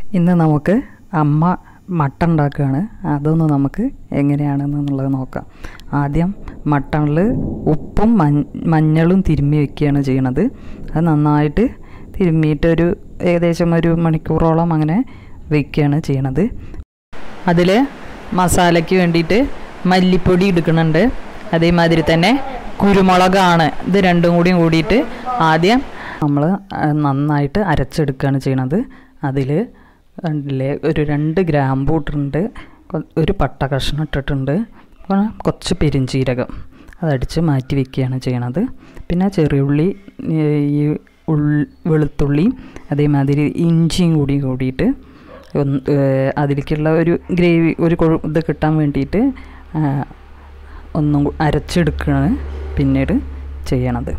ഇന്ന് നമുക്ക് അമ്മ മട്ടൺ ഉണ്ടാക്കുകയാണ് അതൊന്ന് നമുക്ക് എങ്ങനെയാണെന്നുള്ളത് നോക്കാം ആദ്യം മട്ടണിൽ ഉപ്പും മഞ്ഞളും തിരുമ്മി വെക്കുകയാണ് ചെയ്യണത് അത് നന്നായിട്ട് തിരുമ്മിയിട്ട് ഒരു ഏകദേശം ഒരു മണിക്കൂറോളം അങ്ങനെ വെക്കുകയാണ് ചെയ്യണത് അതിൽ മസാലയ്ക്ക് വേണ്ടിയിട്ട് മല്ലിപ്പൊടി എടുക്കുന്നുണ്ട് അതേമാതിരി തന്നെ കുരുമുളകാണ് ഇത് രണ്ടും കൂടിയും കൂടിയിട്ട് ആദ്യം നമ്മൾ നന്നായിട്ട് അരച്ചെടുക്കുകയാണ് ചെയ്യണത് അതിൽ കണ്ടില്ലേ ഒരു രണ്ട് ഗ്രാമ്പൂ ഇട്ടിട്ടുണ്ട് ഒരു പട്ട കഷ്ണം ഇട്ടിട്ടുണ്ട് കുറച്ച് പെരിഞ്ചീരകം അതടിച്ച് മാറ്റി വെക്കുകയാണ് ചെയ്യണത് പിന്നെ ചെറിയുള്ളി ഈ ഉള്ളി വെളുത്തുള്ളിയും അതേമാതിരി ഇഞ്ചിയും കൂടി കൂടിയിട്ട് ഒന്ന് അതിലേക്കുള്ള ഒരു ഗ്രേവി ഒരു കൊഴു ഇത് കിട്ടാൻ വേണ്ടിയിട്ട് ഒന്നും അരച്ചെടുക്കുകയാണ് പിന്നീട് ചെയ്യണത്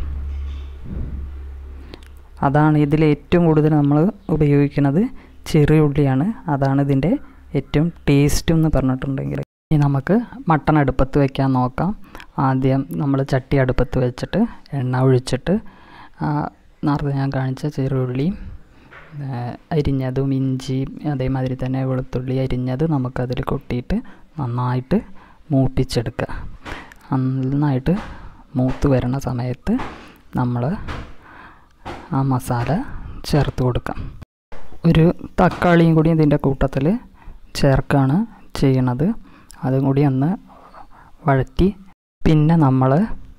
അതാണ് ഇതിൽ ഏറ്റവും കൂടുതൽ നമ്മൾ ഉപയോഗിക്കുന്നത് ചെറിയ ഉള്ളിയാണ് അതാണ് ഇതിൻ്റെ ഏറ്റവും ടേസ്റ്റ് എന്ന് പറഞ്ഞിട്ടുണ്ടെങ്കിൽ ഇനി നമുക്ക് മട്ടൺ അടുപ്പത്ത് വയ്ക്കാൻ നോക്കാം ആദ്യം നമ്മൾ ചട്ടി അടുപ്പത്ത് വെച്ചിട്ട് എണ്ണ ഒഴിച്ചിട്ട് നേരത്തെ ഞാൻ കാണിച്ച ചെറുള്ളി അരിഞ്ഞതും ഇഞ്ചി അതേമാതിരി തന്നെ വെളുത്തുള്ളി അരിഞ്ഞത് നമുക്കതിൽ കൊട്ടിയിട്ട് നന്നായിട്ട് മൂപ്പിച്ചെടുക്കുക നന്നായിട്ട് മൂത്ത് വരണ സമയത്ത് നമ്മൾ ആ മസാല ചേർത്ത് കൊടുക്കാം ഒരു തക്കാളിയും കൂടി ഇതിൻ്റെ കൂട്ടത്തിൽ ചേർക്കുകയാണ് ചെയ്യണത് അതും കൂടി ഒന്ന് വഴറ്റി പിന്നെ നമ്മൾ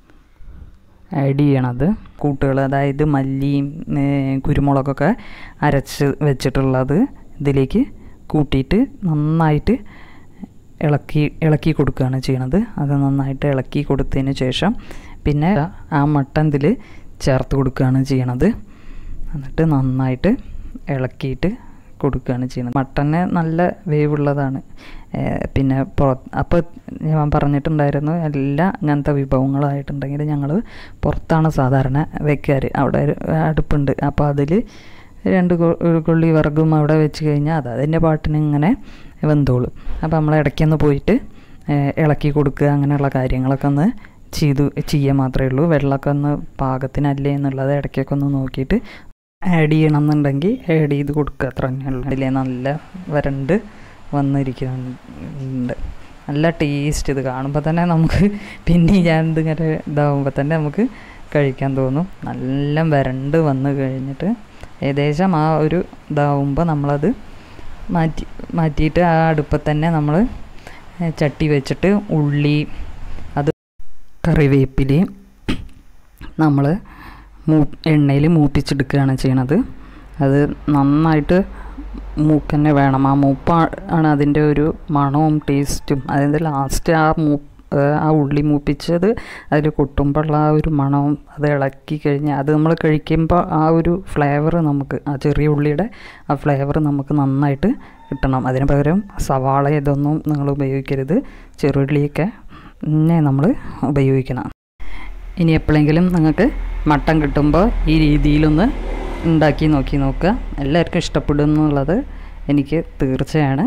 ആഡ് ചെയ്യണത് കൂട്ടുകൾ അതായത് മല്ലിയും കുരുമുളകൊക്കെ അരച്ച് വെച്ചിട്ടുള്ളത് ഇതിലേക്ക് കൂട്ടിയിട്ട് നന്നായിട്ട് ഇളക്കി ഇളക്കി കൊടുക്കുകയാണ് ചെയ്യണത് അത് നന്നായിട്ട് ഇളക്കി കൊടുത്തതിന് ശേഷം പിന്നെ ആ മട്ടൻ ഇതിൽ ചേർത്ത് കൊടുക്കുകയാണ് ചെയ്യണത് എന്നിട്ട് നന്നായിട്ട് ഇളക്കിയിട്ട് കൊടുക്കുകയാണ് ചെയ്യുന്നത് മട്ടന് നല്ല വേവുള്ളതാണ് പിന്നെ പുറ അപ്പോൾ ഞാൻ പറഞ്ഞിട്ടുണ്ടായിരുന്നു എല്ലാം അങ്ങനത്തെ വിഭവങ്ങളായിട്ടുണ്ടെങ്കിൽ ഞങ്ങൾ പുറത്താണ് സാധാരണ വെക്കാറ് അവിടെ അടുപ്പുണ്ട് അപ്പോൾ അതിൽ രണ്ട് കൊള്ളി വിറകും അവിടെ വെച്ച് കഴിഞ്ഞാൽ അത് അതിൻ്റെ പാട്ടിന് ഇങ്ങനെ വെന്തോളും അപ്പോൾ നമ്മൾ ഇടയ്ക്കൊന്ന് പോയിട്ട് ഇളക്കി കൊടുക്കുക അങ്ങനെയുള്ള കാര്യങ്ങളൊക്കെ ഒന്ന് ചെയ്തു ചെയ്യുക മാത്രമേ ഉള്ളൂ വെള്ളമൊക്കെ ഒന്ന് പാകത്തിനല്ലേ എന്നുള്ളത് ഇടയ്ക്കൊക്കെ ഒന്ന് നോക്കിയിട്ട് ആഡ് ചെയ്യണം എന്നുണ്ടെങ്കിൽ ആഡ് ചെയ്ത് കൊടുക്കുക അത്ര തന്നെയുള്ളൂ അതിലെ നല്ല വരണ്ട് വന്നിരിക്കുന്നുണ്ട് നല്ല ടേസ്റ്റ് ഇത് കാണുമ്പോൾ തന്നെ നമുക്ക് പിന്നെ ഞാൻ ഇതിങ്ങനെ ഇതാവുമ്പോൾ തന്നെ നമുക്ക് കഴിക്കാൻ തോന്നും നല്ല വരണ്ട് വന്ന് കഴിഞ്ഞിട്ട് ഏകദേശം ആ ഒരു ഇതാവുമ്പോൾ നമ്മളത് മാറ്റി മാറ്റിയിട്ട് ആ അടുപ്പത്ത് തന്നെ നമ്മൾ ചട്ടി വെച്ചിട്ട് ഉള്ളി അത് കറിവേപ്പിലയും നമ്മൾ മൂ എണ്ണയിൽ മൂപ്പിച്ചെടുക്കുകയാണ് ചെയ്യണത് അത് നന്നായിട്ട് മൂക്കന്നെ വേണം ആ മൂപ്പ ആണ് അതിൻ്റെ ഒരു മണവും ടേസ്റ്റും അതിൻ്റെ ലാസ്റ്റ് ആ മൂ ആ ഉള്ളി മൂപ്പിച്ചത് അതിൽ കൊട്ടുമ്പോഴുള്ള ആ ഒരു മണവും അത് ഇളക്കി കഴിഞ്ഞാൽ അത് നമ്മൾ കഴിക്കുമ്പോൾ ആ ഒരു ഫ്ലേവർ നമുക്ക് ആ ചെറിയ ഉള്ളിയുടെ ആ ഫ്ലേവർ നമുക്ക് നന്നായിട്ട് കിട്ടണം അതിന് പകരം സവാള ഇതൊന്നും നിങ്ങൾ ഉപയോഗിക്കരുത് ചെറുള്ളിയൊക്കെ തന്നെ നമ്മൾ ഉപയോഗിക്കണം ഇനി എപ്പോഴെങ്കിലും നിങ്ങൾക്ക് മട്ടൻ കിട്ടുമ്പോൾ ഈ രീതിയിലൊന്ന് ഉണ്ടാക്കി നോക്കി നോക്കുക എല്ലാവർക്കും ഇഷ്ടപ്പെടും എന്നുള്ളത് എനിക്ക് തീർച്ചയാണ്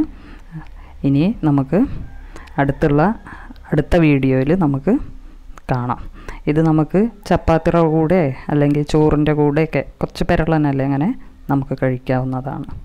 ഇനി നമുക്ക് അടുത്തുള്ള അടുത്ത വീഡിയോയിൽ നമുക്ക് കാണാം ഇത് നമുക്ക് ചപ്പാത്തിയുടെ കൂടെ അല്ലെങ്കിൽ ചോറിൻ്റെ കൂടെയൊക്കെ കുറച്ച് പെരളനല്ലേ അങ്ങനെ നമുക്ക് കഴിക്കാവുന്നതാണ്